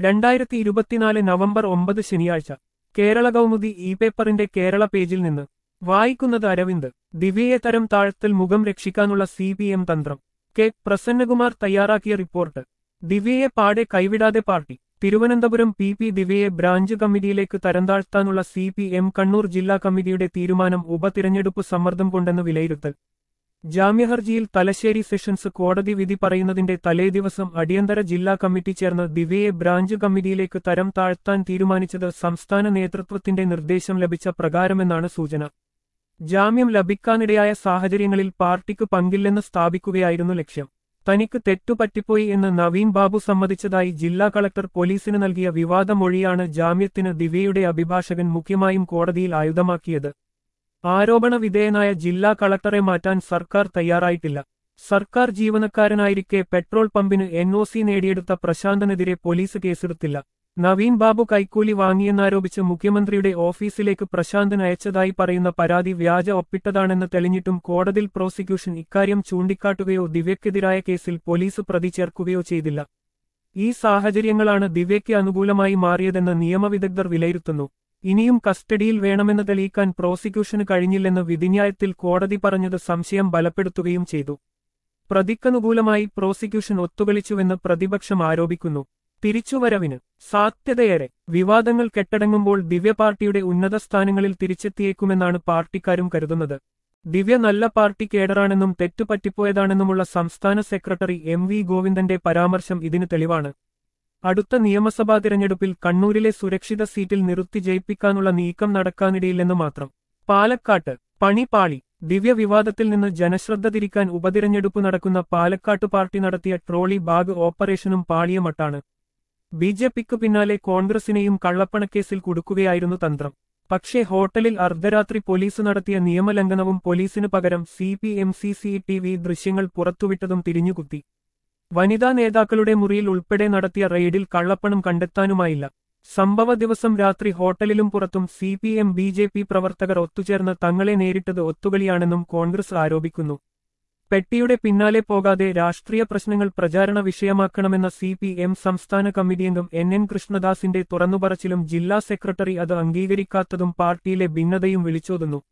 രണ്ടായിരത്തി ഇരുപത്തിനാല് നവംബർ ഒമ്പത് ശനിയാഴ്ച കേരള കൗമുദി ഇ പേപ്പറിന്റെ കേരള പേജിൽ നിന്ന് വായിക്കുന്നത് അരവിന്ദ് ദിവ്യയെ തരം താഴ്ത്തൽ മുഖം രക്ഷിക്കാനുള്ള സി പി എം തന്ത്രം കെ പ്രസന്നകുമാർ തയ്യാറാക്കിയ റിപ്പോർട്ട് ദിവ്യയെ പാടെ കൈവിടാതെ പാർട്ടി തിരുവനന്തപുരം പി പി ദിവ്യയെ ബ്രാഞ്ച് കമ്മിറ്റിയിലേക്ക് തരംതാഴ്ത്താനുള്ള സി പി എം കണ്ണൂർ ജില്ലാ കമ്മിറ്റിയുടെ തീരുമാനം ഉപതിരഞ്ഞെടുപ്പ് സമ്മർദ്ദം കൊണ്ടെന്ന് വിലയിരുത്തൽ ജാമ്യഹർജിയിൽ തലശ്ശേരി സെഷൻസ് കോടതി വിധി പറയുന്നതിന്റെ തലേദിവസം അടിയന്തര ജില്ലാ കമ്മിറ്റി ചേർന്ന് ദിവ്യയെ ബ്രാഞ്ച് കമ്മിറ്റിയിലേക്ക് തരം താഴ്ത്താൻ തീരുമാനിച്ചത് സംസ്ഥാന നേതൃത്വത്തിന്റെ നിർദ്ദേശം ലഭിച്ച പ്രകാരമെന്നാണ് സൂചന ജാമ്യം ലഭിക്കാനിടയായ സാഹചര്യങ്ങളിൽ പാർട്ടിക്ക് പങ്കില്ലെന്ന് സ്ഥാപിക്കുകയായിരുന്നു ലക്ഷ്യം തനിക്ക് തെറ്റുപറ്റിപ്പോയി എന്ന് നവീൻ ബാബു സമ്മതിച്ചതായി ജില്ലാ കളക്ടർ പോലീസിന് നൽകിയ വിവാദ മൊഴിയാണ് ജാമ്യത്തിന് ദിവ്യയുടെ അഭിഭാഷകൻ മുഖ്യമായും കോടതിയിൽ ആയുധമാക്കിയത് ആരോപണ വിധേയനായ ജില്ലാ കളക്ടറെ മാറ്റാൻ സർക്കാർ തയ്യാറായിട്ടില്ല സർക്കാർ ജീവനക്കാരനായിരിക്കെ പെട്രോൾ പമ്പിന് എൻ ഒ സി നേടിയെടുത്ത പ്രശാന്തനെതിരെ പോലീസ് കേസെടുത്തില്ല നവീൻ ബാബു കൈക്കൂലി വാങ്ങിയെന്നാരോപിച്ച് മുഖ്യമന്ത്രിയുടെ ഓഫീസിലേക്ക് പ്രശാന്തൻ അയച്ചതായി പറയുന്ന പരാതി വ്യാജ ഒപ്പിട്ടതാണെന്ന് തെളിഞ്ഞിട്ടും കോടതിയിൽ പ്രോസിക്യൂഷൻ ഇക്കാര്യം ചൂണ്ടിക്കാട്ടുകയോ ദിവ്യക്കെതിരായ കേസിൽ പോലീസ് പ്രതി ചേർക്കുകയോ ചെയ്തില്ല ഈ സാഹചര്യങ്ങളാണ് ദിവ്യയ്ക്ക് അനുകൂലമായി മാറിയതെന്ന് നിയമവിദഗ്ധർ വിലയിരുത്തുന്നു ഇനിയും കസ്റ്റഡിയിൽ വേണമെന്ന് തെളിയിക്കാൻ പ്രോസിക്യൂഷന് കഴിഞ്ഞില്ലെന്ന് വിധിന്യായത്തിൽ കോടതി പറഞ്ഞത് സംശയം ബലപ്പെടുത്തുകയും ചെയ്തു പ്രതിക്കനുകൂലമായി പ്രോസിക്യൂഷൻ ഒത്തുകളിച്ചുവെന്ന് പ്രതിപക്ഷം ആരോപിക്കുന്നു തിരിച്ചുവരവിന് സാധ്യതയേറെ വിവാദങ്ങൾ കെട്ടടങ്ങുമ്പോൾ ദിവ്യ പാർട്ടിയുടെ ഉന്നത സ്ഥാനങ്ങളിൽ തിരിച്ചെത്തിയേക്കുമെന്നാണ് പാർട്ടിക്കാരും കരുതുന്നത് ദിവ്യ നല്ല പാർട്ടി കേഡറാണെന്നും തെറ്റുപറ്റിപ്പോയതാണെന്നുമുള്ള സംസ്ഥാന സെക്രട്ടറി എം വി ഗോവിന്ദന്റെ പരാമർശം ഇതിന് തെളിവാണ് അടുത്ത നിയമസഭാ തിരഞ്ഞെടുപ്പിൽ കണ്ണൂരിലെ സുരക്ഷിത സീറ്റിൽ നിർത്തി ജയിപ്പിക്കാനുള്ള നീക്കം നടക്കാനിടയില്ലെന്ന് മാത്രം പാലക്കാട്ട് പണി പാളി ദിവ്യ വിവാദത്തിൽ നിന്ന് ജനശ്രദ്ധ തിരിക്കാൻ ഉപതിരഞ്ഞെടുപ്പ് നടക്കുന്ന പാലക്കാട്ട് പാർട്ടി നടത്തിയ ട്രോളി ബാഗ് ഓപ്പറേഷനും പാളിയ മട്ടാണ് ബി ജെ പിക്ക് പിന്നാലെ കോൺഗ്രസിനെയും കള്ളപ്പണക്കേസിൽ കുടുക്കുകയായിരുന്നു തന്ത്രം പക്ഷേ ഹോട്ടലിൽ അർദ്ധരാത്രി പോലീസ് നടത്തിയ നിയമലംഘനവും പോലീസിനു പകരം C P M C C T V ദൃശ്യങ്ങൾ പുറത്തുവിട്ടതും തിരിഞ്ഞുകുത്തി വനിതാ നേതാക്കളുടെ മുറിയിൽ ഉൾപ്പെടെ നടത്തിയ റെയ്ഡിൽ കള്ളപ്പണം കണ്ടെത്താനുമായില്ല സംഭവ ദിവസം രാത്രി ഹോട്ടലിലും പുറത്തും C P M B J P പ്രവർത്തകർ ഒത്തുചേർന്ന് തങ്ങളെ നേരിട്ടത് ഒത്തുകളിയാണെന്നും കോൺഗ്രസ് ആരോപിക്കുന്നു പെട്ടിയുടെ പിന്നാലെ പോകാതെ രാഷ്ട്രീയ പ്രശ്നങ്ങൾ പ്രചാരണ വിഷയമാക്കണമെന്ന സി പി എം സംസ്ഥാന കമ്മിറ്റിയംഗം എൻ എൻ കൃഷ്ണദാസിന്റെ തുറന്നുപറച്ചിലും ജില്ലാ സെക്രട്ടറി അത് അംഗീകരിക്കാത്തതും പാർട്ടിയിലെ ഭിന്നതയും വിളിച്ചോതുന്നു